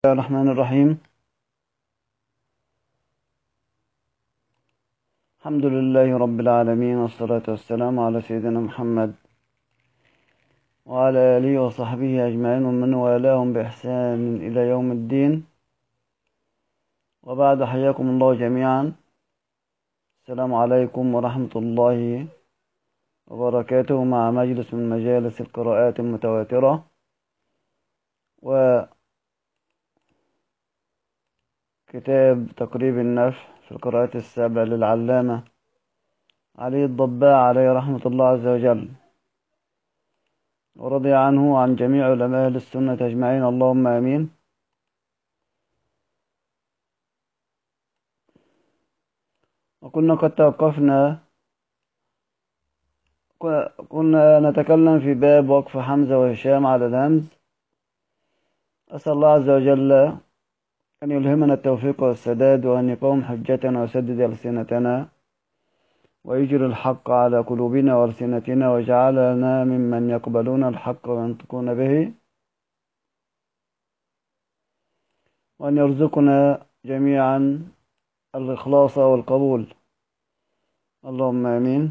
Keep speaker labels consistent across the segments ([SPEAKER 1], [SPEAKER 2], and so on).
[SPEAKER 1] الله الرحمن الرحيم الحمد لله رب العالمين والصلاة والسلام على سيدنا محمد وعلى آله وصحبه أجمعين ومن والاهم بإحسان إلى يوم الدين وبعد حياكم الله جميعا السلام عليكم ورحمة الله وبركاته مع مجلس من مجالس القراءات المتواترة وكتاب تقريب النفع في القراءات السبع للعلامة علي الضباع عليه رحمة الله عز وجل ورضي عنه عن جميع علماء أهل السنة أجمعين اللهم آمين وكنا قد توقفنا كنا نتكلم في باب وقف حمزة وهشام على الهمز أسأل الله عز وجل أن يلهمنا التوفيق والسداد وأن يقوم حجتنا ويسدد ألسنتنا ويجري الحق على قلوبنا وألسنتنا ويجعلنا ممن يقبلون الحق وينطقون به وأن يرزقنا جميعا الإخلاص والقبول اللهم آمين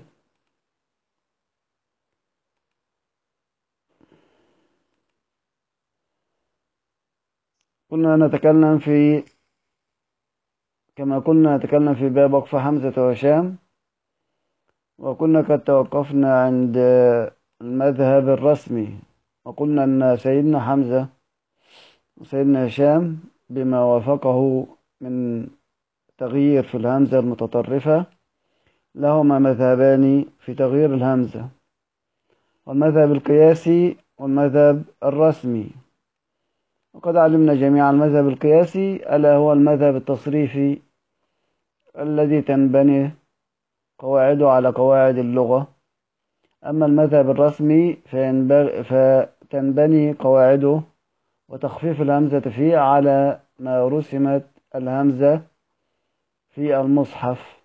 [SPEAKER 1] كنا نتكلم في كما كنا نتكلم في باب وقف حمزة وهشام وكنا قد توقفنا عند المذهب الرسمي وقلنا أن سيدنا حمزة وسيدنا هشام بما وافقه من تغيير في الهمزة المتطرفة لهما مذهبان في تغيير الهمزة والمذهب القياسي والمذهب الرسمي وقد علمنا جميعا المذهب القياسي ألا هو المذهب التصريفي الذي تنبني قواعده على قواعد اللغة أما المذهب الرسمي فتنبني قواعده وتخفيف الهمزة فيه على ما رسمت الهمزة في المصحف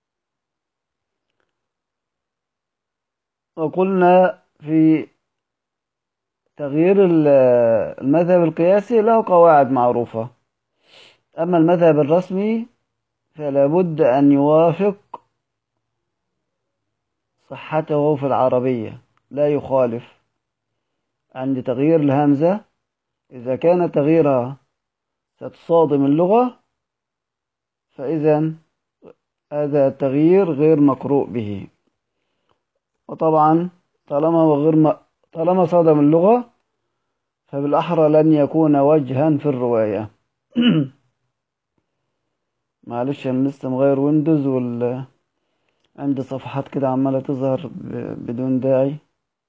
[SPEAKER 1] وقلنا في تغيير المذهب القياسي له قواعد معروفة أما المذهب الرسمي فلا بد أن يوافق صحته في العربية لا يخالف عند تغيير الهمزة إذا كان تغييرها ستصادم اللغة فإذا هذا التغيير غير مقروء به وطبعا طالما غير م... طالما صادم اللغة فبالأحرى لن يكون وجها في الرواية معلش أنا لسه مغير ويندوز وال عندي صفحات كده عمالة تظهر بدون داعي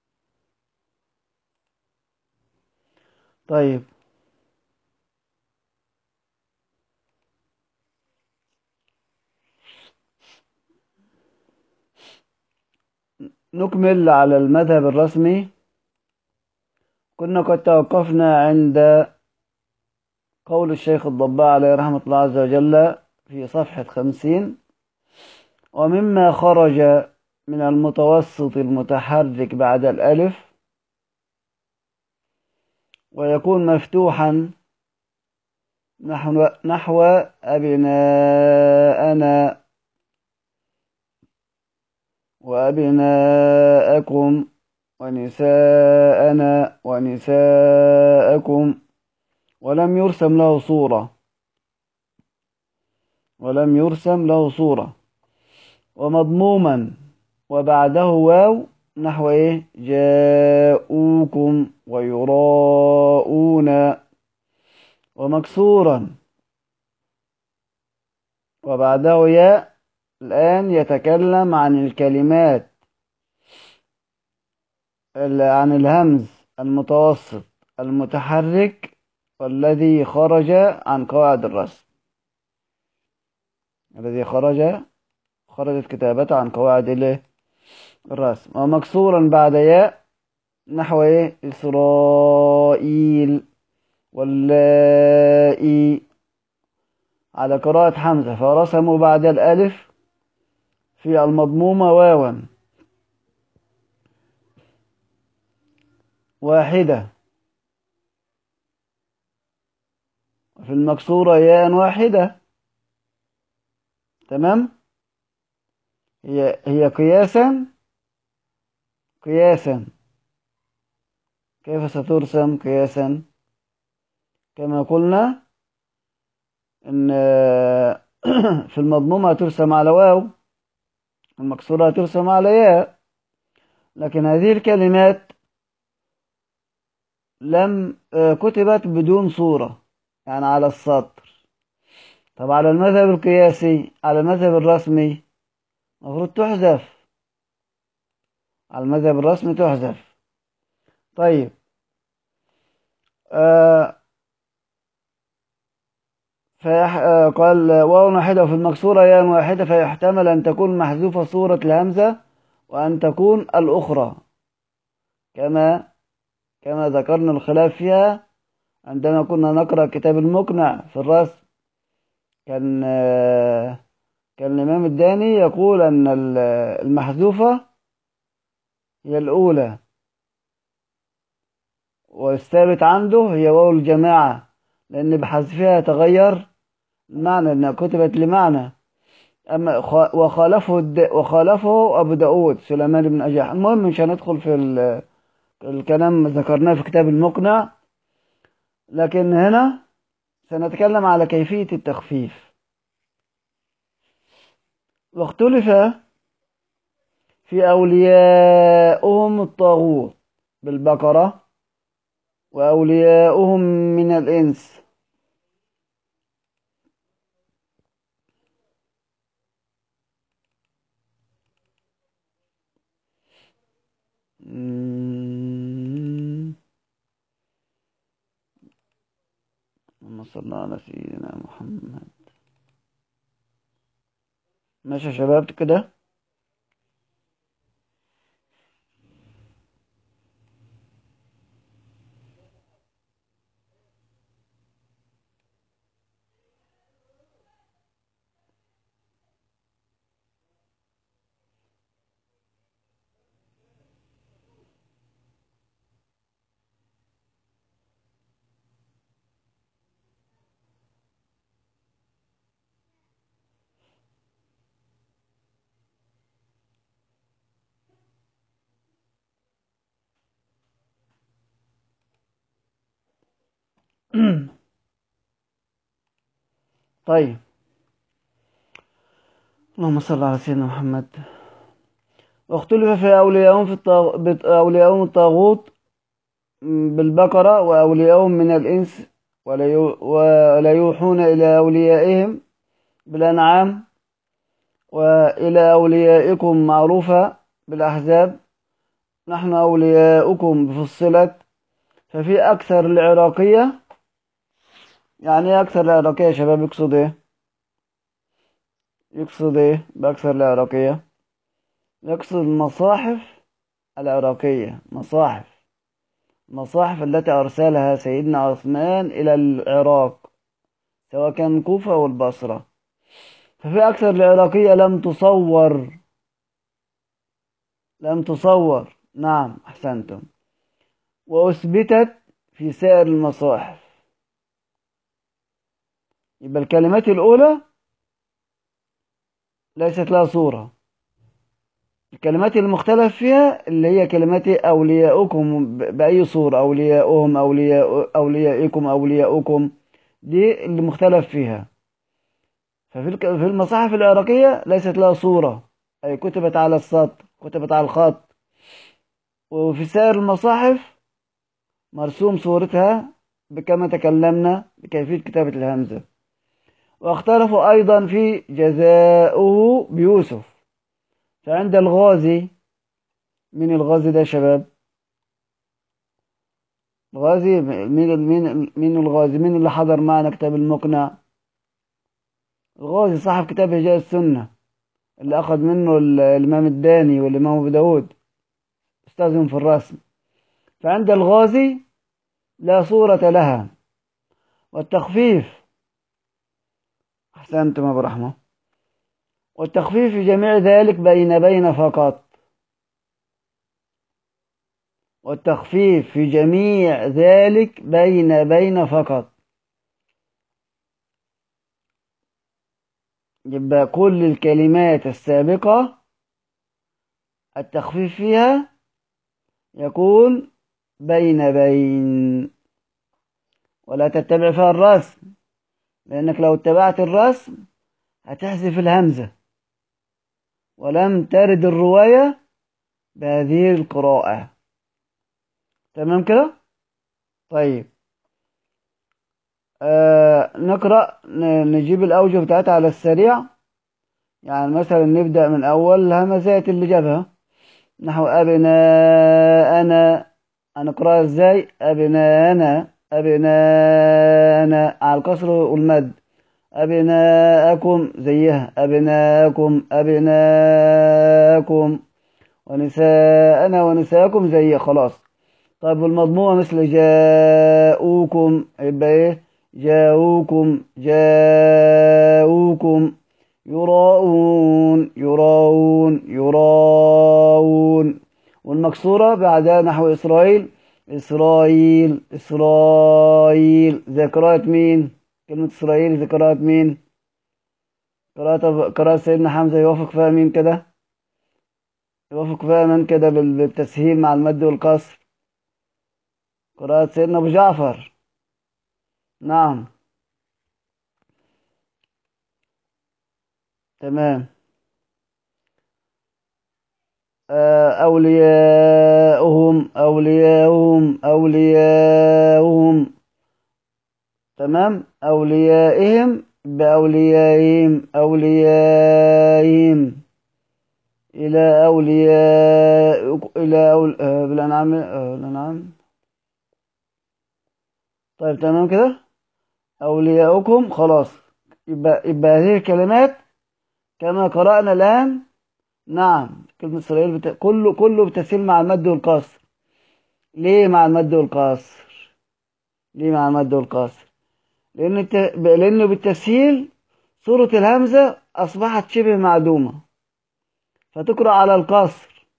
[SPEAKER 1] طيب نكمل على المذهب الرسمي كنا قد توقفنا عند قول الشيخ الضباع عليه رحمة الله عز وجل في صفحة خمسين ومما خرج من المتوسط المتحرك بعد الألف ويكون مفتوحا نحو, نحو أبناءنا وأبناءكم ونساءنا ونساءكم ولم يرسم له صورة ولم يرسم له صورة ومضموما وبعده واو نحو ايه جاءوكم ويراءون ومكسورا وبعده ياء الآن يتكلم عن الكلمات عن الهمز المتوسط المتحرك والذي خرج عن قواعد الرسم الذي خرج خرجت كتابته عن قواعد الرسم ومكسورا بعد ياء نحو إسرائيل واللائي على قراءة حمزة فرسموا بعد الألف في المضمومة واوا واحدة في المكسورة ياء واحدة تمام هي هي قياسا قياسا كيف سترسم قياسا كما قلنا ان في المضمومة ترسم على واو المكسورة ترسم على ياء لكن هذه الكلمات لم كتبت بدون صورة يعني على السطر طب على المذهب القياسي على المذهب الرسمي المفروض تحذف على المذهب الرسمي تحذف طيب آه فيح... آه قال واو واحدة وفي المكسورة ياء واحدة فيحتمل أن تكون محذوفة صورة الهمزة وأن تكون الأخرى كما كما ذكرنا الخلاف فيها عندما كنا نقرأ كتاب المقنع في الرسم كان كان الإمام الداني يقول أن المحذوفة هي الأولى والثابت عنده هي واو الجماعة لأن بحذفها يتغير المعنى أنها كتبت لمعنى أما وخالفه وخالفه أبو داود سليمان بن أجاح المهم مش هندخل في الكلام ذكرناه في كتاب المقنع لكن هنا سنتكلم على كيفية التخفيف واختلف في أولياؤهم الطاغوت بالبقرة وأولياؤهم من الإنس اللهم صل على سيدنا محمد ماشي يا شباب كده طيب اللهم صل على سيدنا محمد واختلف في أولياءهم في الطاغ... أولياءهم الطاغوت بالبقرة وأولياءهم من الإنس ولا, يو... ولا يوحون إلى أوليائهم بالأنعام وإلى أوليائكم معروفة بالأحزاب نحن أولياؤكم بفصلت ففي أكثر العراقية يعني ايه أكثر العراقية يا شباب يقصد إيه؟ يقصد إيه بأكثر العراقية؟ يقصد المصاحف العراقية مصاحف المصاحف التي أرسلها سيدنا عثمان إلى العراق سواء كان كوفة أو البصرة ففي أكثر العراقية لم تصور لم تصور نعم أحسنتم وأثبتت في سائر المصاحف يبقى الكلمات الأولى ليست لها صورة الكلمات المختلف فيها اللي هي كلمات أولياؤكم بأي صورة أولياؤهم أولياء أوليائكم أولياؤكم دي اللي مختلف فيها ففي في المصاحف العراقية ليست لها صورة أي كتبت على السطر كتبت على الخط وفي سائر المصاحف مرسوم صورتها بكما تكلمنا بكيفية كتابة الهمزة واختلفوا أيضا في جزاؤه بيوسف فعند الغازي من الغازي ده يا شباب الغازي مين مين مين الغازي مين اللي حضر معنا كتاب المقنع الغازي صاحب كتاب هجاء السنة اللي أخذ منه الإمام الداني والإمام أبو داود أستاذهم في الرسم فعند الغازي لا صورة لها والتخفيف أحسنتم أبو رحمة والتخفيف في جميع ذلك بين بين فقط والتخفيف في جميع ذلك بين بين فقط يبقى كل الكلمات السابقة التخفيف فيها يكون بين بين ولا تتبع فيها الرسم لأنك لو اتبعت الرسم هتحذف الهمزة ولم ترد الرواية بهذه القراءة تمام كده طيب آه نقرأ نجيب الأوجه بتاعتها على السريع يعني مثلا نبدأ من أول الهمزات اللي جابها نحو أبناءنا هنقرأها ازاي أبناءنا أبناءنا على الكسر والمد أبناءكم زيها أبناءكم أبناءكم ونساءنا ونساءكم زي خلاص طيب والمضمومة مثل جاءوكم يبقى ايه جاءوكم جاءوكم يراؤون يراؤون يراؤون والمكسورة بعدها نحو إسرائيل إسرائيل إسرائيل زي قراءة مين كلمة إسرائيل زي قراءة مين قراءة قراءة سيدنا حمزة يوافق فيها مين كده يوافق فيها من كده بالتسهيل مع المد والقصر قراءة سيدنا أبو جعفر نعم تمام أولياؤهم أولياؤهم أولياؤهم تمام أوليائهم بأوليائهم أوليائهم إلى أولياء إلى أول... آه بالأنعام آه الأنعام طيب تمام كده أولياؤكم خلاص يبقى يبقى هذه الكلمات كما قرأنا الآن نعم كلمة إسرائيل بت... كله كله بتسهيل مع المد والقصر ليه مع المد والقصر ليه مع المد والقصر لأن الت... لأنه بالتسهيل صورة الهمزة أصبحت شبه معدومة فتقرأ على القصر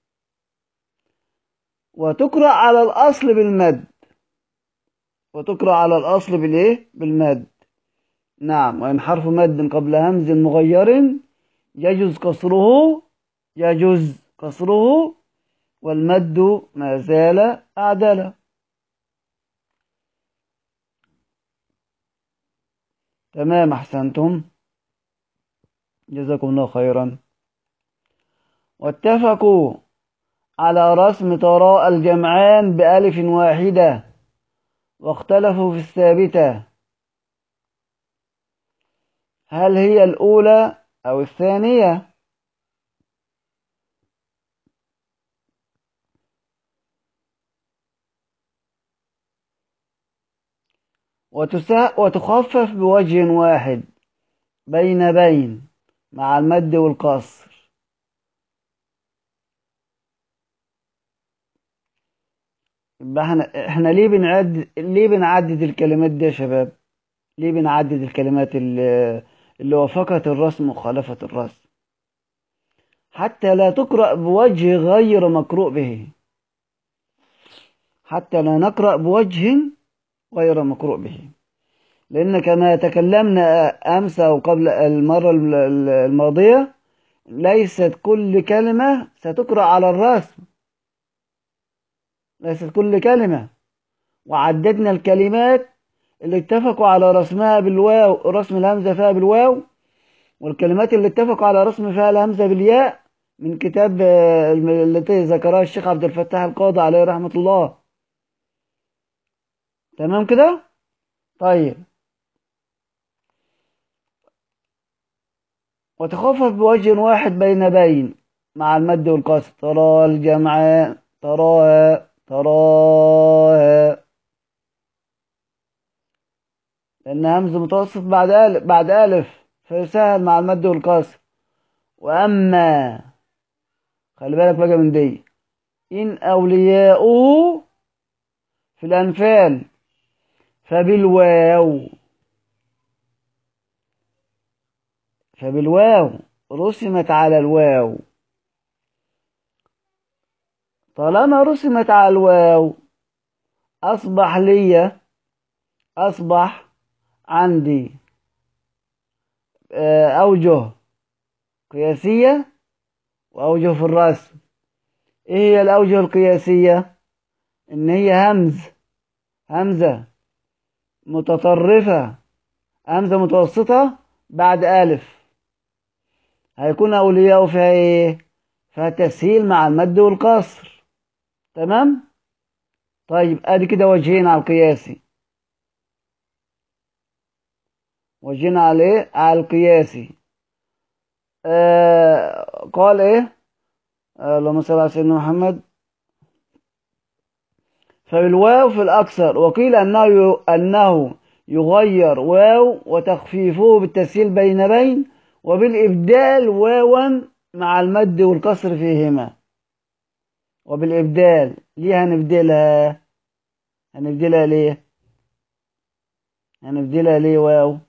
[SPEAKER 1] وتقرأ على الأصل بالمد وتقرأ على الأصل بالإيه؟ بالمد نعم وإن حرف مد قبل همز مغير يجوز كسره يجوز كسره والمد ما زال أعدل تمام أحسنتم جزاكم الله خيرا واتفقوا على رسم طراء الجمعان بألف واحدة واختلفوا في الثابتة هل هي الأولى أو الثانية وتخفف بوجه واحد بين بين مع المد والقصر يبقى احنا احنا ليه بنعد ليه بنعدد الكلمات دي يا شباب ليه بنعدد الكلمات اللي, اللي وافقت الرسم وخالفت الرسم حتى لا تقرأ بوجه غير مقروء به حتى لا نقرأ بوجه غير مقروء به لأن كما تكلمنا أمس أو قبل المرة الماضية ليست كل كلمة ستقرأ على الرسم ليست كل كلمة وعددنا الكلمات اللي اتفقوا على رسمها بالواو رسم الهمزة فيها بالواو والكلمات اللي اتفقوا على رسم فيها الهمزة بالياء من كتاب التي ذكرها الشيخ عبد الفتاح القاضي عليه رحمة الله تمام كده طيب وتخفف بوجه واحد بين بين مع المد والقصر ترى الجمع تراها تراها لأن همز متوسط بعد ألف بعد ألف فيسهل مع المد والقصر وأما خلي بالك بقى من دي إن أولياؤه في الأنفال فبالواو فبالواو رسمت على الواو طالما رسمت على الواو أصبح لي أصبح عندي أوجه قياسية وأوجه في الرسم إيه هي الأوجه القياسية إن هي همز همزة متطرفة همزة متوسطة بعد ألف هيكون أولياء فيها إيه فيها تسهيل مع المد والقصر تمام طيب ادي كده وجهين على القياسي وجهين على ايه على القياسي آه قال ايه آه اللهم صل على سيدنا محمد فبالواو في الأكثر وقيل أنه أنه يغير واو وتخفيفه بالتسهيل بين بين وبالإبدال واوا مع المد والكسر فيهما وبالإبدال ليه هنبدلها هنبدلها ليه هنبدلها ليه واو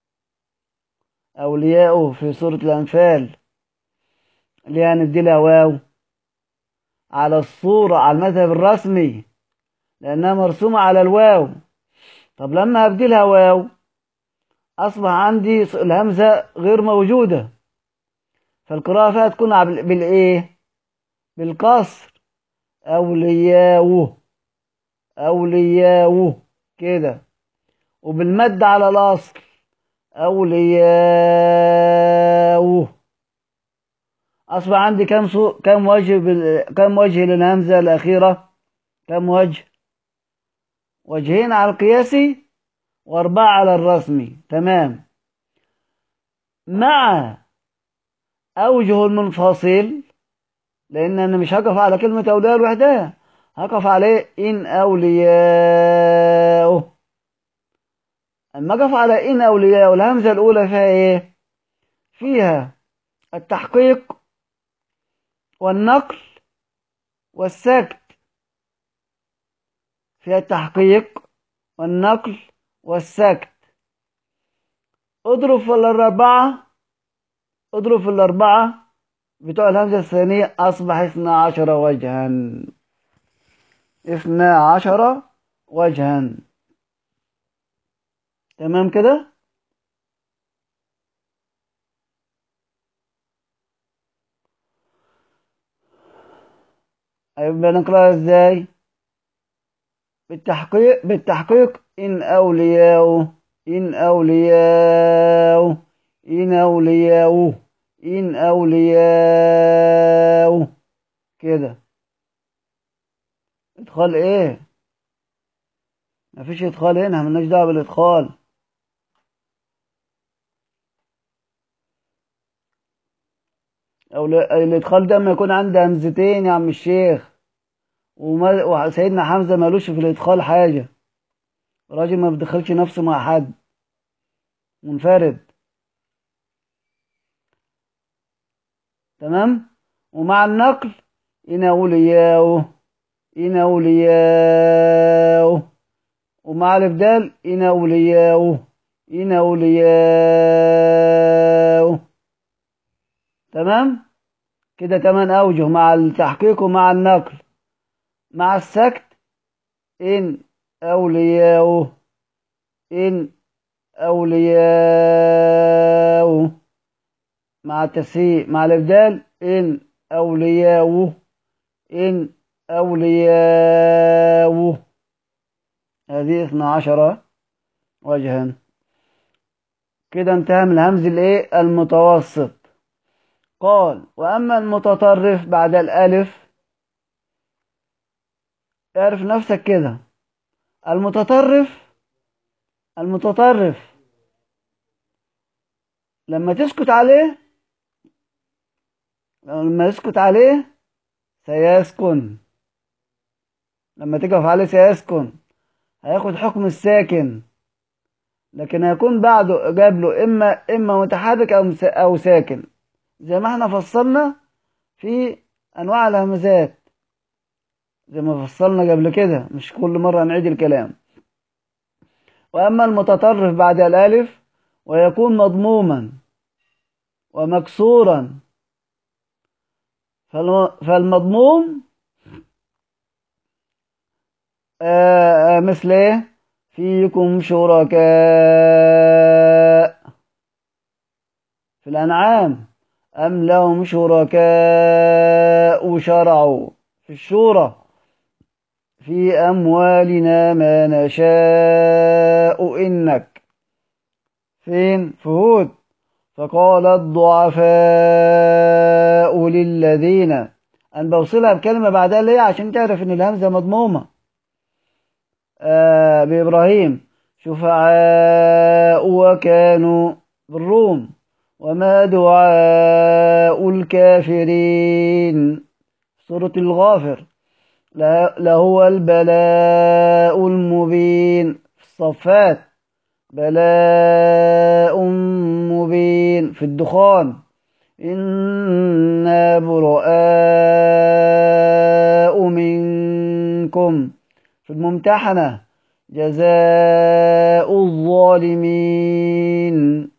[SPEAKER 1] أولياؤه في سورة الأنفال ليه هنبدلها واو على الصورة على المذهب الرسمي لأنها مرسومة على الواو طب لما هبدلها واو أصبح عندي الهمزة غير موجودة فالقراءة فيها تكون بالإيه بالقصر أولياؤه أولياؤه كده وبالمد على الأصل أولياؤه أصبح عندي كم سو... كم وجه بال... كم وجه للهمزة الأخيرة كم وجه وجهين على القياسي وأربعة على الرسمي تمام مع أوجه المنفصل لأن أنا مش هقف على كلمة أولياء لوحدها هقف عليه إن أولياءه أما أقف على إن أولياء الهمزة الأولى فيها إيه؟ فيها التحقيق والنقل والسكت فيها التحقيق والنقل والسكت اضرب في الأربعة اضرب في الأربعة بتوع الهمزة الثانية أصبح اثنا عشر وجها اثنا عشر وجها تمام كده يبقى نقرأها ازاي بالتحقيق بالتحقيق إن أولياء إن أولياء إن أولياء إن أولياء كده إدخال إيه مفيش إدخال هنا ملناش دعوة بالإدخال أو الإدخال ده ما يكون عندي همزتين يا عم الشيخ وما وسيدنا حمزة مالوش في الإدخال حاجة راجل ما بيدخلش نفسه مع حد منفرد تمام ومع النقل إن أولياؤه إن أولياؤه ومع الإبدال إن أولياؤه إن أولياؤه تمام كده تمن أوجه مع التحقيق ومع النقل مع السكت إن أولياؤه إن أولياؤه مع التسهيل مع الإبدال إن أولياؤه إن أولياؤه هذه اثنا عشر وجها كده انتهى من الهمز الايه المتوسط قال وأما المتطرف بعد الألف اعرف نفسك كده المتطرف المتطرف لما تسكت عليه لما يسكت عليه سيسكن لما تقف عليه سيسكن هياخد حكم الساكن لكن هيكون بعده جاب له اما اما متحرك او او ساكن زي ما احنا فصلنا في انواع الهمزات زي ما فصلنا قبل كده مش كل مرة نعيد الكلام وأما المتطرف بعد الألف ويكون مضموما ومكسورا فالمضموم آه مثل ايه فيكم شركاء في الأنعام أم لهم شركاء شرعوا في الشورى في أموالنا ما نشاء إنك فين فهود فقال الضعفاء للذين أنا بوصلها بكلمة بعدها ليه عشان تعرف إن الهمزة مضمومة آه بإبراهيم شفعاء وكانوا بالروم وما دعاء الكافرين سورة الغافر لهو البلاء المبين في الصفات بلاء مبين في الدخان إنا براء منكم في الممتحنة جزاء الظالمين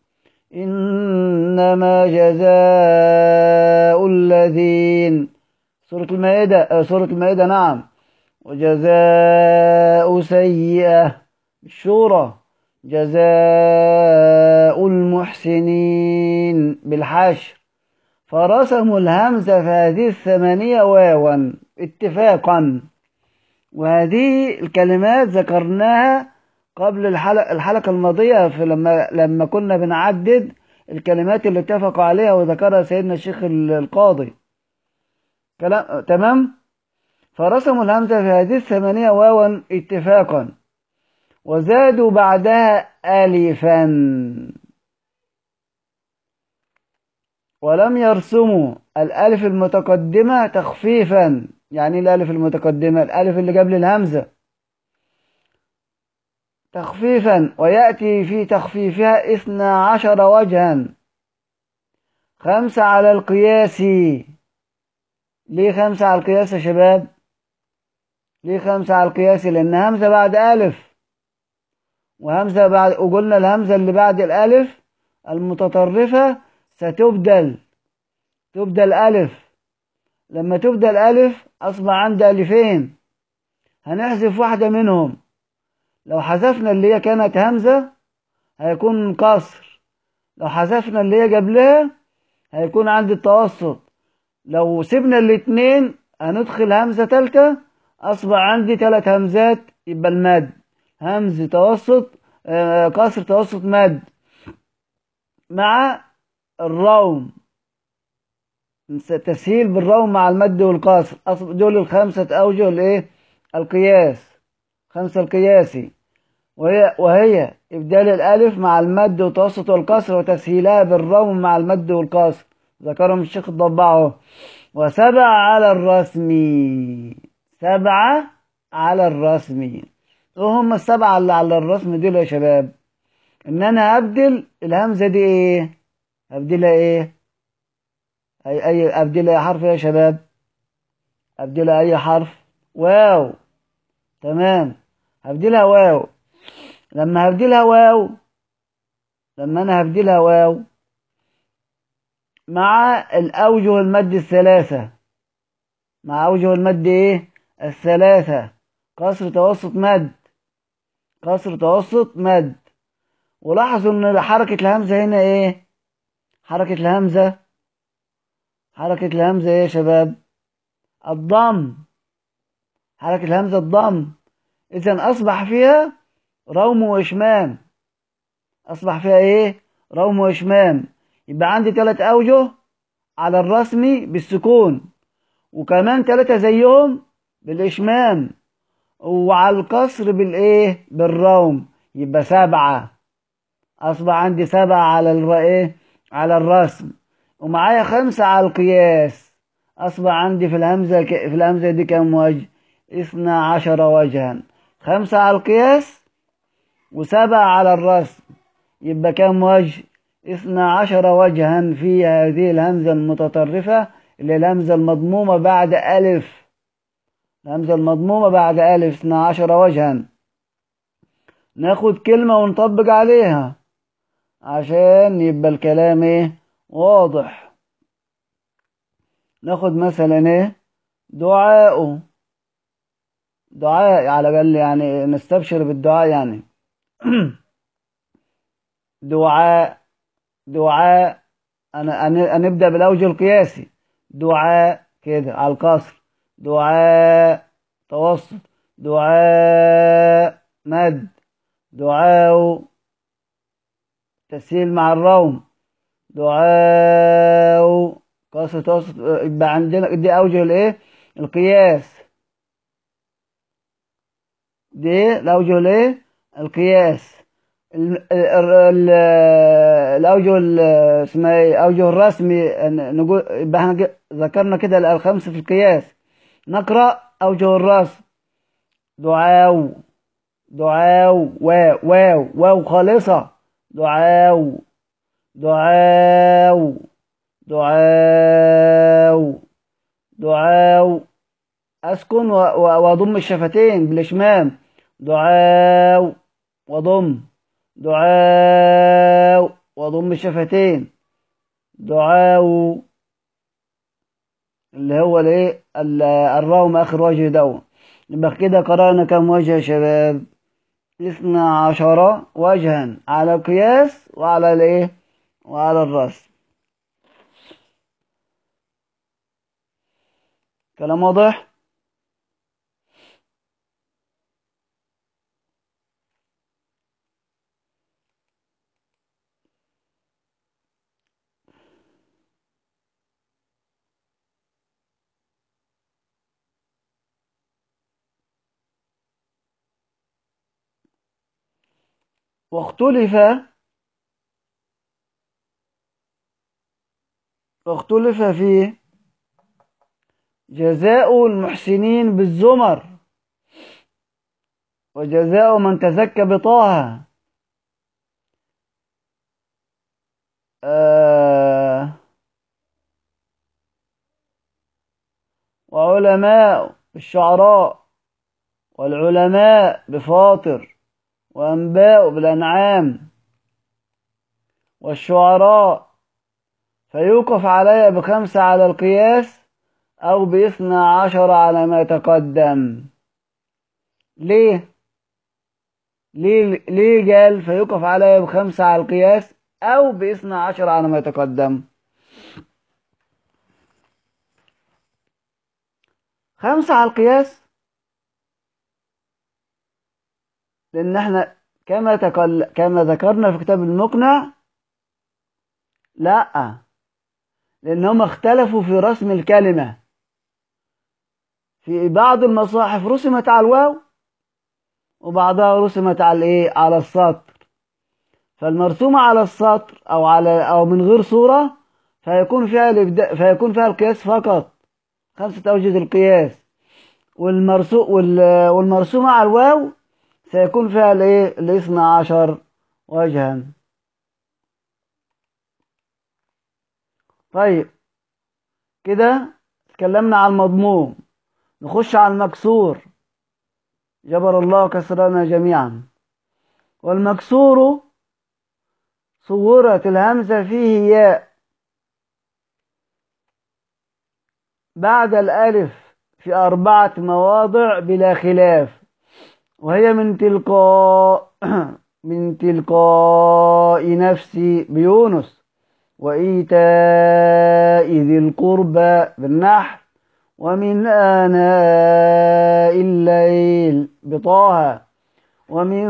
[SPEAKER 1] إنما جزاء الذين سورة المائدة سورة المائدة نعم وجزاء سيئة الشورى جزاء المحسنين بالحشر فرسموا الهمزة في هذه الثمانية واوا اتفاقا وهذه الكلمات ذكرناها قبل الحلقة, الحلقة الماضية في لما لما كنا بنعدد الكلمات اللي اتفقوا عليها وذكرها سيدنا الشيخ القاضي كلام تمام فرسموا الهمزة في هذه الثمانية واوا اتفاقا وزادوا بعدها ألفا ولم يرسموا الألف المتقدمة تخفيفا يعني الألف المتقدمة الألف اللي قبل الهمزة تخفيفا ويأتي في تخفيفها اثنا عشر وجها خمسة على القياس ليه خمسة على القياس يا شباب ليه خمسة على القياس لأن همزة بعد ألف وهمزة بعد وقلنا الهمزة اللي بعد الألف المتطرفة ستبدل تبدل ألف لما تبدل ألف أصبح عندي ألفين هنحذف واحدة منهم لو حذفنا اللي هي كانت همزة هيكون كسر لو حذفنا اللي هي قبلها هيكون عندي التوسط لو سيبنا الاتنين هندخل همزة تالتة أصبح عندي تلات همزات يبقى المد همز توسط آه كسر توسط مد مع الروم تسهيل بالروم مع المد والقصر دول الخمسة أوجه الإيه القياس خمسة القياسي وهي, وهي إبدال الألف مع المد وتوسط والكسر وتسهيلها بالروم مع المد والكسر ذكرهم الشيخ الضباع وسبع على الرسم سبعة على الرسم وهم السبعة اللي على الرسم دول يا شباب إن أنا أبدل الهمزة دي إيه أبدلها إيه أي أي أبدلها حرف يا شباب أبدلها أي حرف واو تمام هبدلها واو لما هبدلها واو لما أنا هبدلها واو مع الأوجه المد الثلاثة مع أوجه المد إيه الثلاثة قصر توسط مد قصر توسط مد ولاحظوا ان حركة الهمزة هنا ايه حركة الهمزة حركة الهمزة ايه يا شباب الضم حركة الهمزة الضم اذا اصبح فيها روم واشمام اصبح فيها ايه روم واشمام يبقى عندي ثلاث اوجه على الرسمي بالسكون وكمان ثلاثة زيهم بالاشمام وعلى الكسر بالايه بالروم يبقى سبعة اصبح عندي سبعة على الايه على الرسم ومعايا خمسة على القياس اصبح عندي في الهمزة في الهمزة دي كم وجه اثنا عشر وجها خمسة على القياس وسبعة على الرسم يبقى كم وجه اثنا عشر وجها في هذه الهمزة المتطرفة اللي الهمزة المضمومة بعد ألف الهمزة المضمومة بعد ألف اثنا عشر وجها ناخد كلمة ونطبق عليها عشان يبقى الكلام ايه واضح ناخد مثلا ايه دعاء دعاء على الأقل يعني نستبشر بالدعاء يعني دعاء دعاء أنا أنا- هنبدأ بالأوجه القياسي دعاء كده على القصر دعاء توسط دعاء مد دعاء تسهيل مع الروم دعاء قصر توسط يبقى عندنا دي أوجه الإيه القياس دي الأوجه الإيه القياس ال- ال- ال- الأوجه ال- اسمها إيه أوجه الرسمي ن- نقول يبقى احنا ج- ذكرنا كده الخمسة في القياس نقرأ أوجه الرسم دعاو دعاو واو واو واو خالصة دعاو دعاو دعاو دعاو أسكن و- و- وأضم الشفتين بالإشمام دعاو وضم دعاو وضم الشفتين دعاو اللي هو الايه ال- الروم اخر وجه دو يبقى كده قرأنا كم وجه يا شباب اثنى عشر وجها على القياس وعلى الايه وعلى الرسم كلام واضح واختلف واختلف في جزاء المحسنين بالزمر وجزاء من تزكى بطه آه وعلماء الشعراء والعلماء بفاطر وأنباء بالأنعام والشعراء فيوقف علي بخمسة على القياس أو باثنى عشر على ما تقدم ليه؟ ليه ليه قال فيوقف علي بخمسة على القياس أو باثنى عشر على ما تقدم خمسة على القياس لأن احنا كما تقل... كما ذكرنا في كتاب المقنع لا لأنهم اختلفوا في رسم الكلمة في بعض المصاحف رسمت على الواو وبعضها رسمت على الايه على السطر فالمرسومة على السطر أو على أو من غير صورة فيكون فيها الإبداع فيكون فيها القياس فقط خمسة أوجه القياس والمرسو وال... والمرسومة على الواو سيكون فيها الايه الاثنى عشر وجها طيب كده اتكلمنا عن المضموم نخش على المكسور جبر الله كسرنا جميعا والمكسور صورت الهمزة فيه ياء بعد الألف في أربعة مواضع بلا خلاف وهي من تلقاء من تلقاء نفسي بيونس وإيتاء ذي القربى بالنحل ومن آناء الليل بطه ومن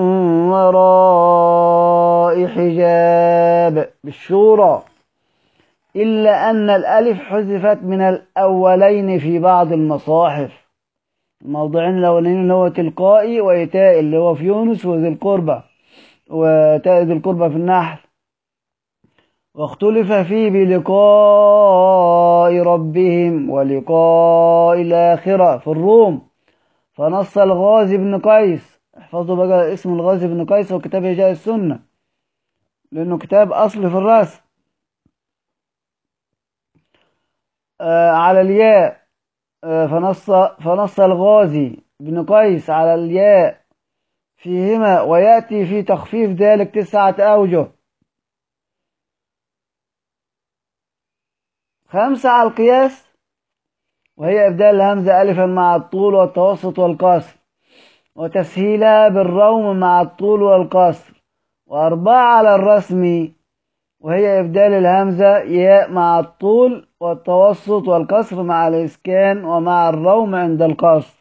[SPEAKER 1] وراء حجاب بالشورى إلا أن الألف حذفت من الأولين في بعض المصاحف الموضوعين الأولين اللي هو تلقائي وإيتاء اللي هو في يونس وذي القربى وتاء ذي القربى في النحل واختلف فيه بلقاء ربهم ولقاء الآخرة في الروم فنص الغازي بن قيس احفظوا بقى اسم الغازي بن قيس وكتاب هجاء السنة لأنه كتاب أصل في الرسم آه على الياء آه فنص فنص الغازي بن قيس على الياء فيهما ويأتي في تخفيف ذلك تسعة أوجه خمسة على القياس وهي إبدال الهمزة ألفا مع الطول والتوسط والقصر وتسهيلها بالروم مع الطول والقصر وأربعة على الرسم وهي إبدال الهمزة ياء مع الطول والتوسط والكسر مع الإسكان ومع الروم عند القصر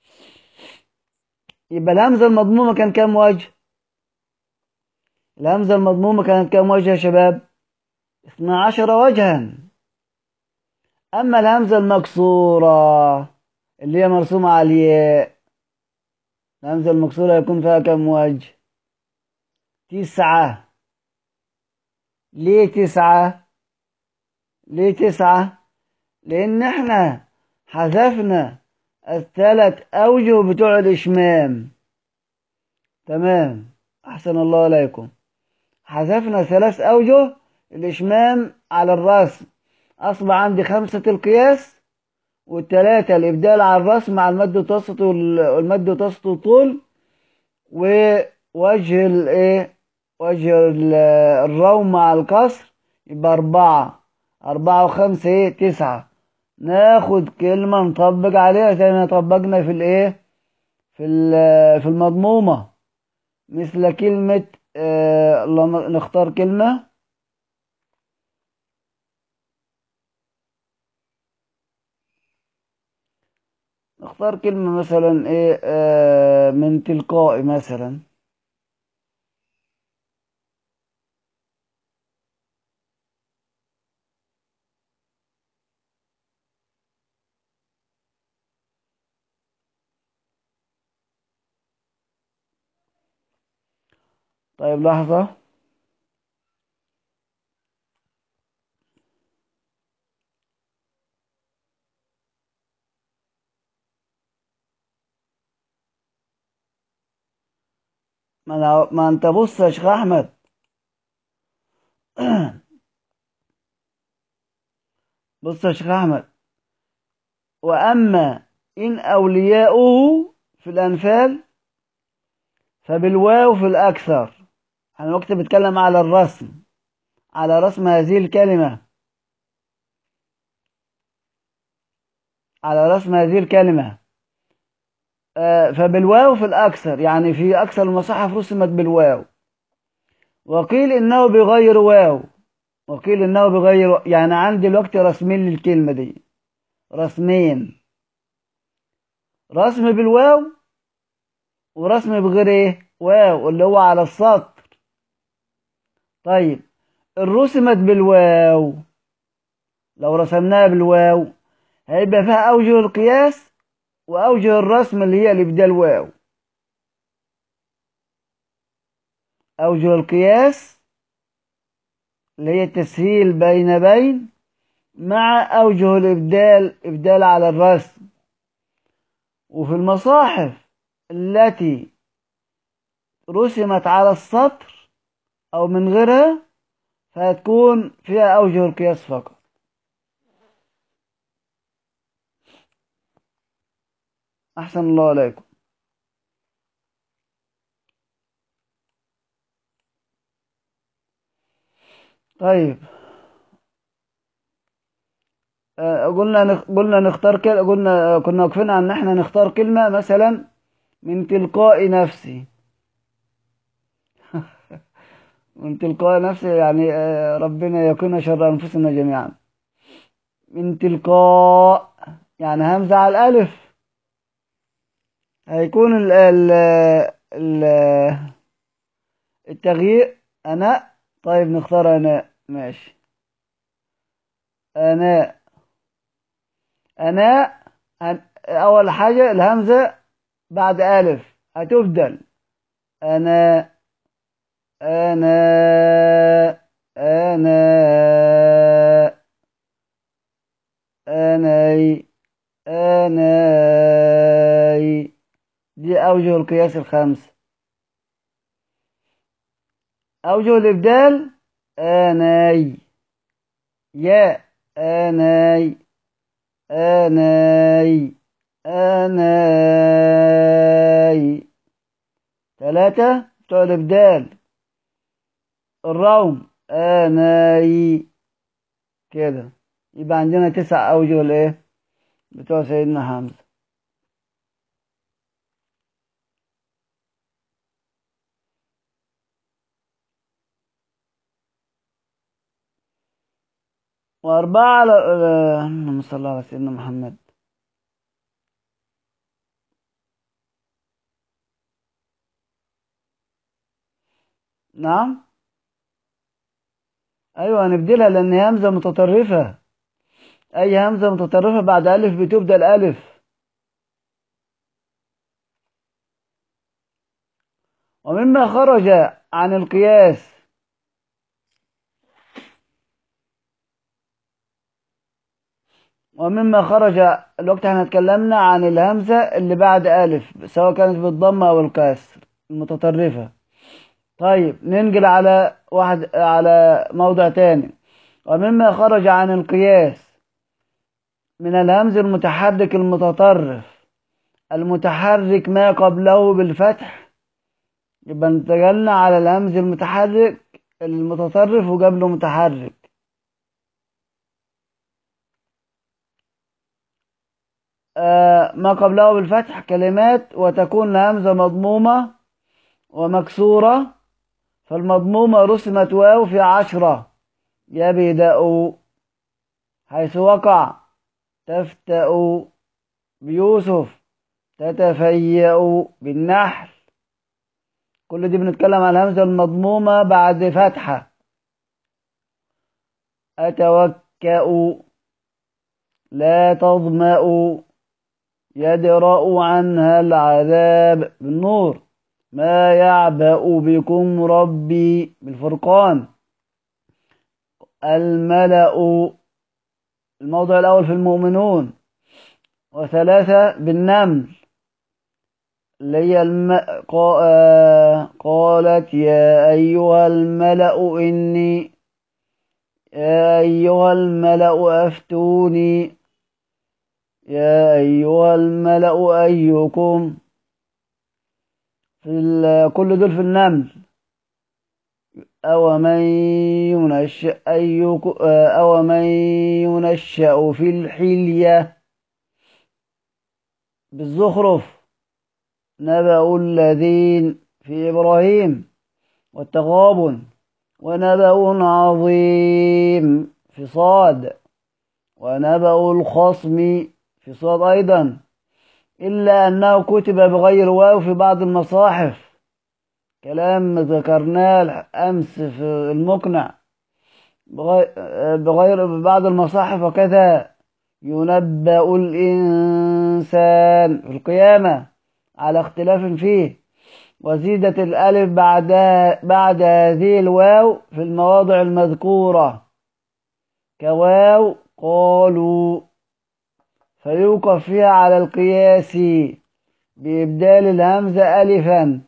[SPEAKER 1] يبقى الهمزة المضمومة كان كام وجه الهمزة المضمومة كانت كام وجه يا شباب 12 وجها أما الهمزة المكسورة اللي هي مرسومة على الياء الهمزة المكسورة يكون فيها كم وجه تسعة ليه تسعة ليه تسعة لأن احنا حذفنا الثلاث أوجه بتوع الإشمام تمام أحسن الله عليكم حذفنا ثلاث أوجه الإشمام على الرسم أصبح عندي خمسة القياس والتلاتة الإبدال على الرسم مع المد وتوسط والمد وتوسط والطول ووجه الإيه وجه الروم مع الكسر يبقى أربعة أربعة وخمسة إيه تسعة ناخد كلمة نطبق عليها زي ما طبقنا في الإيه في في المضمومة مثل كلمة آه نختار كلمة نختار كلمة مثلا ايه آه من تلقائي مثلا طيب لحظة ما, أنا ما انت بص يا شيخ احمد بص يا شيخ احمد واما ان اولياؤه في الانفال فبالواو في الاكثر انا وقت بتكلم على الرسم على رسم هذه الكلمة على رسم هذه الكلمة فبالواو في الأكثر يعني في أكثر المصاحف رسمت بالواو وقيل إنه بغير واو وقيل إنه بغير يعني عندي الوقت رسمين للكلمة دي رسمين رسم بالواو ورسم بغير ايه واو اللي هو على السطر طيب الرسمت بالواو لو رسمناها بالواو هيبقى فيها أوجه القياس وأوجه الرسم اللي هي الإبدال واو أوجه القياس اللي هي التسهيل بين بين مع أوجه الإبدال إبدال على الرسم وفي المصاحف التي رسمت على السطر أو من غيرها فهتكون فيها أوجه القياس فقط أحسن الله عليكم طيب قلنا قلنا نختار كلمة قلنا كنا واقفين عن ان احنا نختار كلمة مثلا من تلقاء نفسي من تلقاء نفسي يعني ربنا يكون شر انفسنا جميعا من تلقاء يعني همزة على الألف هيكون ال ال ال التغيير أنا طيب نختار أنا ماشي أنا أنا أول حاجة الهمزة بعد ألف هتبدل أنا أنا أنا أنا أنا دي أوجه القياس الخمسة أوجه الإبدال أناي يا أناي أناي أناي ثلاثة بتوع الإبدال الروم أناي كده يبقى عندنا تسع أوجه الإيه بتوع سيدنا حمزة وأربعة على اللهم صل على سيدنا محمد نعم أيوة هنبدلها لأن هي همزة متطرفة أي همزة متطرفة بعد ألف بتبدل ألف ومما خرج عن القياس ومما خرج الوقت احنا اتكلمنا عن الهمزة اللي بعد ألف سواء كانت بالضمة أو الكسر المتطرفة طيب ننقل على واحد على موضع تاني ومما خرج عن القياس من الهمز المتحرك المتطرف المتحرك ما قبله بالفتح يبقى انتقلنا على الهمز المتحرك المتطرف وقبله متحرك آه ما قبله بالفتح كلمات وتكون الهمزة مضمومة ومكسورة فالمضمومة رسمت واو في عشرة يبدأ حيث وقع تفتأ بيوسف تتفيأ بالنحل كل دي بنتكلم عن الهمزة المضمومة بعد فتحة أتوكأ لا تظمأ يدرأ عنها العذاب بالنور ما يعبأ بكم ربي بالفرقان الملأ الموضع الأول في المؤمنون وثلاثة بالنمل اللي هي الم... قا... آه... قالت يا أيها الملأ إني يا أيها الملأ أفتوني يا أيها الملأ أيكم في ال... كل دول في النمل أو من ينشأ أيكم أو من ينشأ في الحلية بالزخرف نبأ الذين في إبراهيم والتغابن ونبأ عظيم في صاد ونبأ الخصم في صاد أيضا إلا أنه كتب بغير واو في بعض المصاحف كلام ذكرناه أمس في المقنع بغير بعض المصاحف وكذا ينبأ الإنسان في القيامة على اختلاف فيه وزيدت الألف بعد بعد هذه الواو في المواضع المذكورة كواو قالوا فيوقف فيها على القياس بإبدال الهمزة ألفا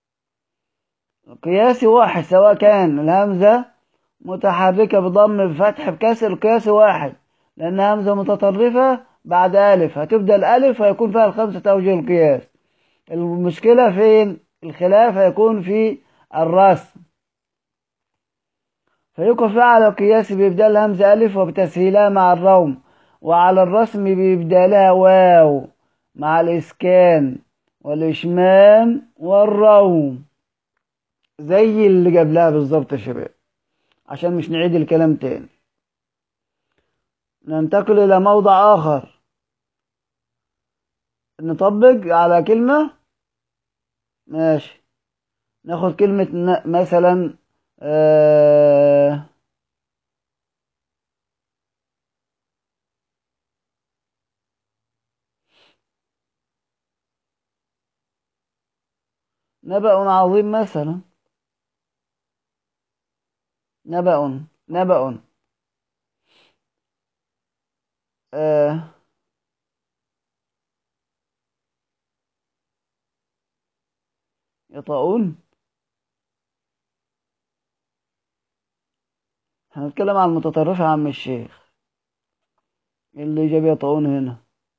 [SPEAKER 1] القياس واحد سواء كان الهمزة متحركة بضم بفتح بكسر القياس واحد لأن همزة متطرفة بعد ألف هتبدأ الألف هيكون فيها الخمسة أوجه القياس المشكلة فين الخلاف هيكون في الرسم فيوقف على القياس بإبدال همزة ألف وبتسهيلها مع الروم وعلى الرسم بإبدالها واو مع الإسكان والإشمام والروم زي اللي قبلها بالظبط يا شباب عشان مش نعيد الكلام تاني ننتقل إلى موضع آخر نطبق على كلمة ماشي ناخد كلمة مثلا آه نبأ عظيم مثلا نبأ نبأ آه يطاؤون هنتكلم عن المتطرفة عم الشيخ اللي جاب يطاؤون هنا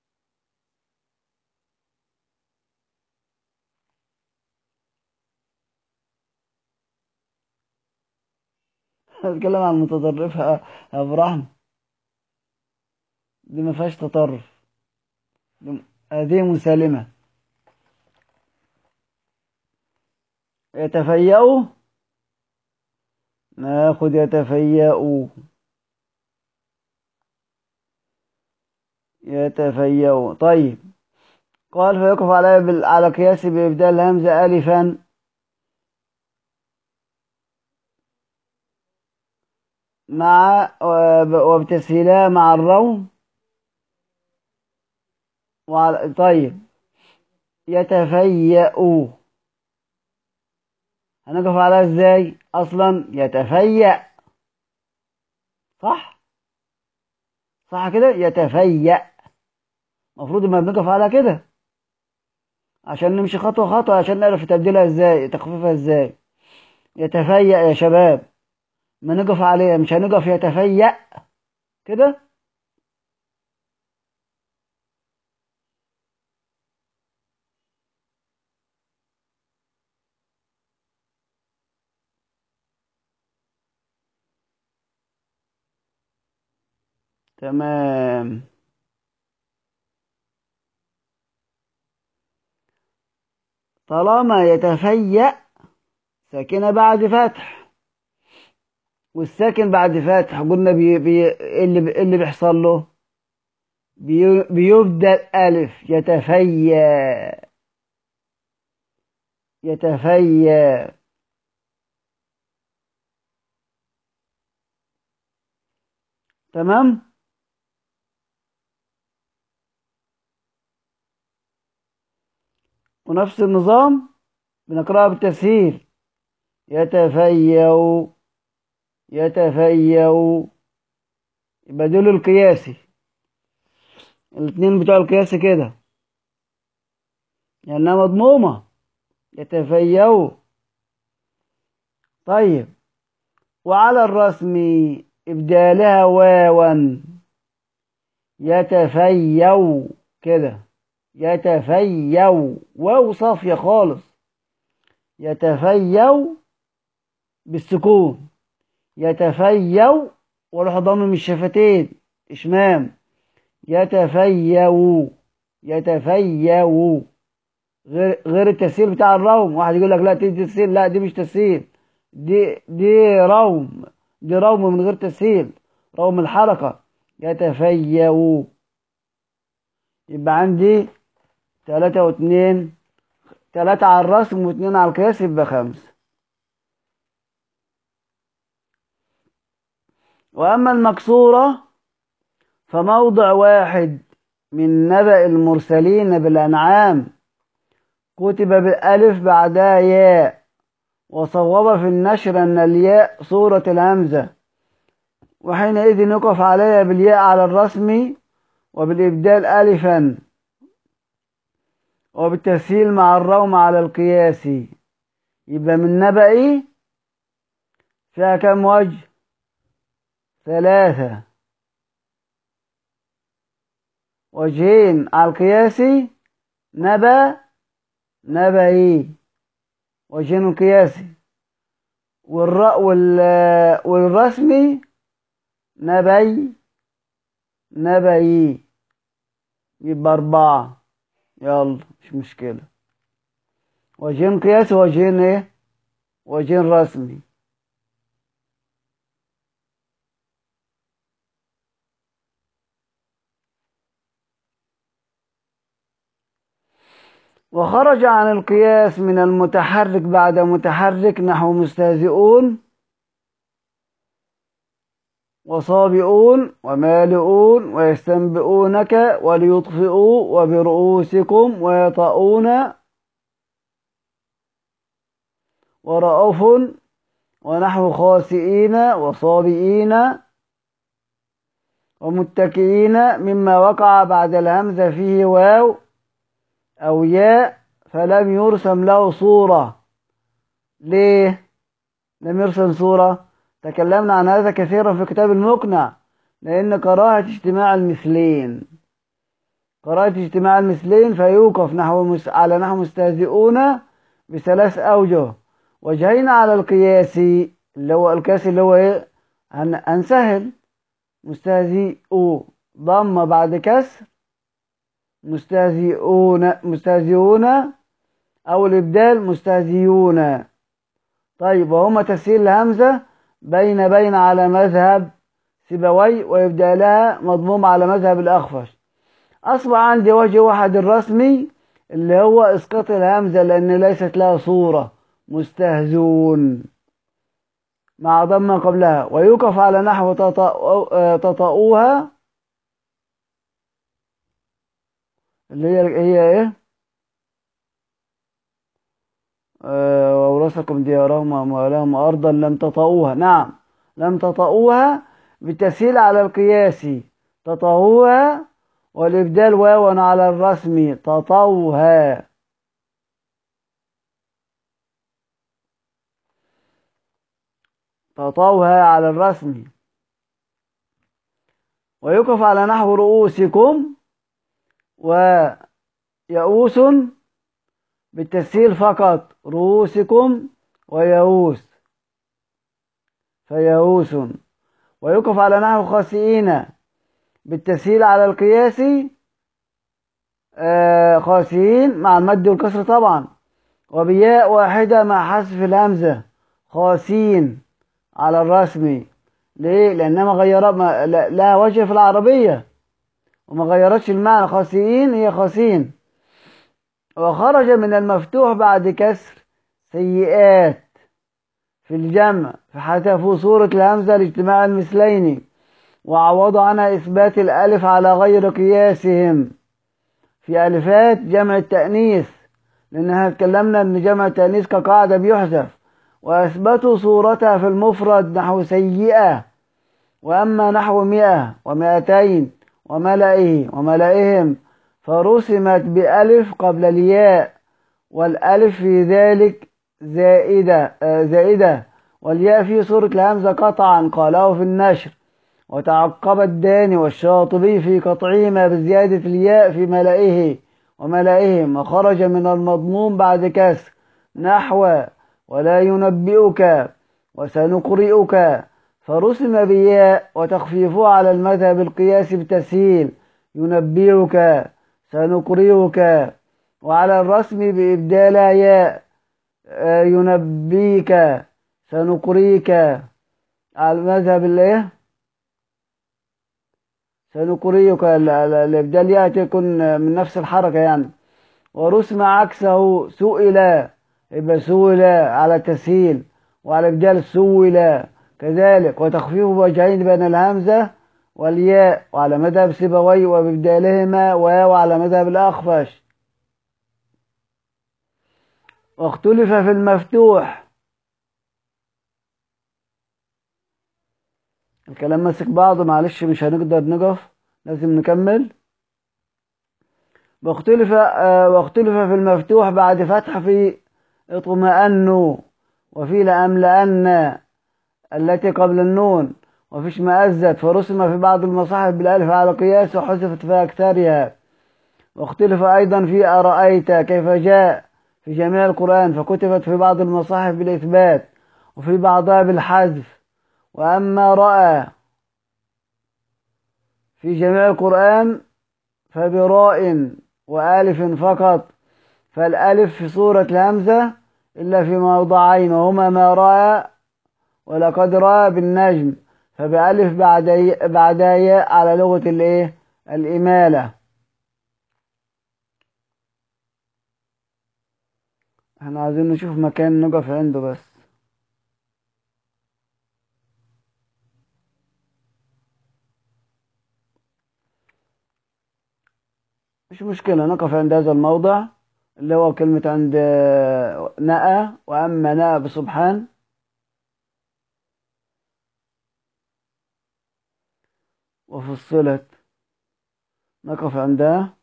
[SPEAKER 1] هنتكلم عن المتطرفة أبراهيم دي ما فيهاش تطرف هذه مسالمة يتفيأوا ناخد يتفيأوا يتفيأ طيب قال فيقف على بال- على قياس بإبدال الهمزة ألفا مع وب- وبتسهيلها مع الروم وعلى طيب يتفيأ هنقف عليها ازاي اصلا يتفيأ صح صح كده يتفيأ المفروض ما بنقف على كده عشان نمشي خطوة خطوة عشان نعرف تبديلها ازاي تخفيفها ازاي يتفيأ يا شباب ما نقف عليها مش هنقف يتفيأ كده تمام طالما يتفيأ ساكنة بعد فتح والساكن بعد فتح قلنا بي بي إيه اللي إيه اللي بيحصل له بي بيبدل ألف يتفيأ يتفيأ تمام ونفس النظام بنقرأها بالتسهيل يتفيأ يتفيأ يبقى دول القياسي الاثنين بتوع القياسي كده لأنها مضمومة يتفيأ طيب وعلى الرسم إبدالها واوا يتفيأ كده يتفيأ واو صافية خالص يتفيأ بالسكون يتفيأ واروح ضمم الشفتين اشمام يتفيأ يتفيأ غير غير التسهيل بتاع الروم واحد يقول لك لا دي تسهيل لا دي مش تسهيل دي دي روم دي روم من غير تسهيل روم الحركة يتفيأ يبقى عندي تلاتة واتنين تلاتة على الرسم واتنين على القياس يبقى خمسة وأما المكسورة فموضع واحد من نبأ المرسلين بالأنعام كتب بالألف بعدها ياء وصوب في النشر أن الياء صورة الهمزة وحينئذ يقف عليها بالياء على الرسم وبالإبدال ألفا وبالتسهيل مع الروم على القياس يبقى من نبأ فيها كم وجه ثلاثة وجهين على القياس نبأ نبئي وجهين القياسي والر... وال... والرسمي نبي نبئي يبقى أربعة يلا مش مشكلة وجهين قياسي وجهين ايه وجهين رسمي وخرج عن القياس من المتحرك بعد متحرك نحو مستهزئون وصابئون ومالئون ويستنبئونك وليطفئوا وبرؤوسكم ويطؤون ورؤوف ونحو خاسئين وصابئين ومتكئين مما وقع بعد الهمزة فيه واو أو ياء فلم يرسم له صورة ليه لم يرسم صورة تكلمنا عن هذا كثيرا في كتاب المقنع لأن كراهة اجتماع المثلين كراهة اجتماع المثلين فيوقف نحو مس... على نحو مستهزئون بثلاث أوجه وجهين على القياس اللي هو القياس اللي هو ايه هن... هنسهل مستهزئوا ضم بعد كسر مستهزئون مستهزئون أو الإبدال مستهزئون طيب وهما تسهيل الهمزة بين بين على مذهب سيبوي وإبدالها مضموم على مذهب الأخفش أصبح عندي وجه واحد الرسمي اللي هو إسقاط الهمزة لأن ليست لها صورة مستهزون مع ضمة قبلها ويوقف على نحو تطأوها اللي هي هي ايه آه وورثكم ديارهم واموالهم ارضا لم تطئوها نعم لم تطئوها بالتسهيل على القياس تطئوها والابدال واوا على الرسم تطوها تطوها على الرسم ويقف على نحو رؤوسكم ويئوس بالتسهيل فقط رؤوسكم ويئوس فيئوس ويقف على نحو خاسئين بالتسهيل على القياس آه خاسئين مع المد والكسر طبعا وبياء واحدة مع حذف الهمزة خاسين على الرسم ليه؟ لأنها غير ما لها وجه في العربية وما غيرتش المعنى خاسئين هي خاسين وخرج من المفتوح بعد كسر سيئات في الجمع فحذفوا صورة الهمزة لاجتماع المثلين وعوضوا عنها إثبات الألف على غير قياسهم في ألفات جمع التأنيث لأنها اتكلمنا أن جمع التأنيث كقاعدة بيحذف وأثبتوا صورتها في المفرد نحو سيئة وأما نحو مئة ومئتين وملئه وملئهم فرسمت بألف قبل الياء والألف في ذلك زائدة زائدة والياء في صورة الهمزة قطعا قاله في النشر وتعقب الداني والشاطبي في قطعهما بزيادة الياء في ملئه وملئهم وخرج من المضمون بعد كسر نحو ولا ينبئك وسنقرئك فرسم بياء وتخفيفه على المذهب القياس بتسهيل ينبئك سنقرئك وعلى الرسم بإبدال ياء ينبيك سنقريك على المذهب الايه سنقريك الابدال ياتي يكون من نفس الحركه يعني ورسم عكسه سئل يبقى سئل على تسهيل وعلى ابدال سئل كذلك وتخفيف وجهين بين الهمزه والياء وعلى مذهب سيبوي وبابدالهما واو على مذهب الاخفش واختلف في المفتوح الكلام ماسك بعض معلش مش هنقدر نقف لازم نكمل واختلف آه واختلف في المفتوح بعد فتح في اطمأنوا وفي لأملأن التي قبل النون وفي اشمأزت فرسم في بعض المصاحف بالألف على قياس وحذفت في أكثرها واختلف أيضا في أرأيت كيف جاء في جميع القرآن فكتبت في بعض المصاحف بالإثبات وفي بعضها بالحذف وأما رأى في جميع القرآن فبراء وآلف فقط فالألف في صورة الهمزة إلا في موضعين وهما ما رأى ولقد رأى بالنجم فبألف بعد بعد ياء على لغة الإيه الإمالة احنا عايزين نشوف مكان نقف عنده بس مش مشكلة نقف عند هذا الموضع اللي هو كلمة عند نأى وأما نأى بسبحان وفصلت نقف عندها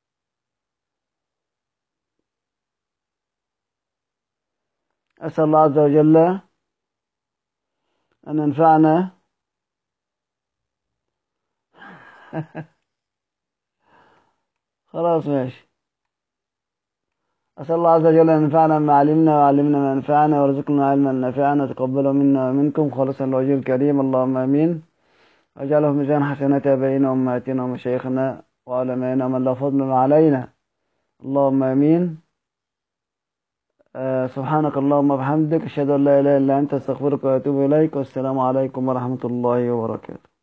[SPEAKER 1] أسأل الله عز وجل أن ينفعنا خلاص ماشي أسأل الله عز وجل أن ينفعنا بما علمنا وعلمنا ما ينفعنا وارزقنا علما نافعا وتقبله منا ومنكم خالصا لوجه الكريم اللهم آمين واجعله في ميزان حسنات أبينا وأمهاتنا ومشايخنا وعلمائنا من لا فضل علينا اللهم آمين آه سبحانك اللهم وبحمدك أشهد أن لا إله إلا أنت أستغفرك وأتوب إليك والسلام عليكم ورحمة الله وبركاته